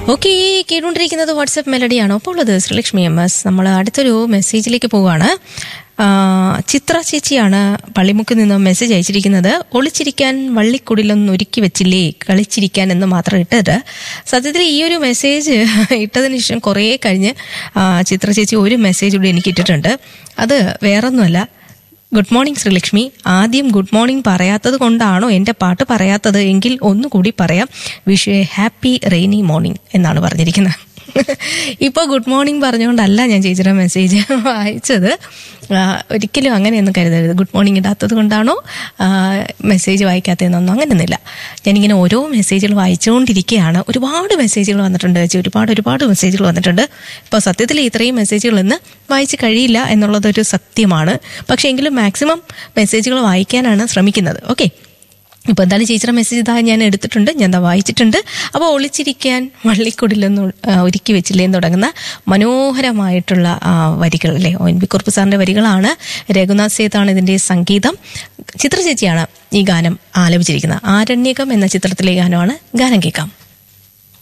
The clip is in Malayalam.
ഓക്കെ കേട്ടുകൊണ്ടിരിക്കുന്നത് വാട്സപ്പ് മെലഡിയാണോ അപ്പോൾ ഉള്ളത് ശ്രീലക്ഷ്മി എം എസ് നമ്മൾ അടുത്തൊരു മെസ്സേജിലേക്ക് പോവുകയാണ് ആ, ചിത്ര ചേച്ചിയാണ് പള്ളിമുക്കിൽ നിന്ന് മെസ്സേജ് അയച്ചിരിക്കുന്നത് ഒളിച്ചിരിക്കാൻ വള്ളിക്കുടിലൊന്നും ഒരുക്കി വെച്ചില്ലേ കളിച്ചിരിക്കാൻ എന്ന് മാത്രം ഇട്ടത് സത്യത്തിൽ ഈ ഒരു മെസ്സേജ് ഇട്ടതിന് ശേഷം കുറേ കഴിഞ്ഞ് ആ, ചിത്ര ചേച്ചി ഒരു മെസ്സേജ് കൂടി എനിക്ക് ഇട്ടിട്ടുണ്ട് അത് വേറൊന്നുമല്ല ഗുഡ് മോർണിംഗ് ശ്രീലക്ഷ്മി ആദ്യം ഗുഡ് മോർണിംഗ് പറയാത്തത് കൊണ്ടാണോ എൻ്റെ പാട്ട് പറയാത്തത് എങ്കിൽ ഒന്നുകൂടി പറയാം wish a happy rainy morning എന്നാണ് പറഞ്ഞിരിക്കുന്നത് ഇപ്പോൾ ഗുഡ് മോർണിംഗ് പറഞ്ഞുകൊണ്ടല്ല ഞാൻ ചേച്ചിയുടെ മെസ്സേജ് അയച്ചത് ആ, ഒരിക്കലും അങ്ങനെയൊന്നും കരുതരുത് ഗുഡ് മോർണിംഗ് ഇടാത്തത് കൊണ്ടാണോ ആ, മെസ്സേജ് വായിക്കാത്തതെന്നൊന്നും അങ്ങനെയൊന്നുമില്ല ഞാനിങ്ങനെ ഓരോ മെസ്സേജുകൾ വായിച്ചുകൊണ്ടിരിക്കുകയാണ് ഒരുപാട് മെസ്സേജുകൾ വന്നിട്ടുണ്ട് ചേച്ചി ഒരുപാട് ഒരുപാട് മെസ്സേജുകൾ വന്നിട്ടുണ്ട് ഇപ്പോൾ സത്യത്തിൽ ഇത്രയും മെസ്സേജുകൾ ഇന്ന് വായിച്ച് കഴിയില്ല എന്നുള്ളതൊരു സത്യമാണ് പക്ഷേ എങ്കിലും മാക്സിമം മെസ്സേജുകൾ വായിക്കാനാണ് ശ്രമിക്കുന്നത് ഓക്കെ ഇപ്പോൾ എന്തായാലും ചേച്ചിയുടെ മെസ്സേജ് ഇതാ ഞാൻ എടുത്തിട്ടുണ്ട് ഞാൻ ഇതാ വായിച്ചിട്ടുണ്ട് അപ്പോൾ ഒളിച്ചിരിക്കാൻ വള്ളിക്കുടിലൊന്നും ആ, ഒരുക്കി വെച്ചില്ലേ എന്ന് തുടങ്ങുന്ന മനോഹരമായിട്ടുള്ള ആ, വരികൾ അല്ലേ ഒ എൻ വി കുറുപ്പ് സാറിന്റെ വരികളാണ് രഘുനാഥ് സേത്താണ് ഇതിന്റെ സംഗീതം ചിത്ര ചേച്ചിയാണ് ഈ ഗാനം ആലപിച്ചിരിക്കുന്നത് ആരണ്യകം എന്ന ചിത്രത്തിലെ ഗാനമാണ് ഗാനം കേൾക്കാം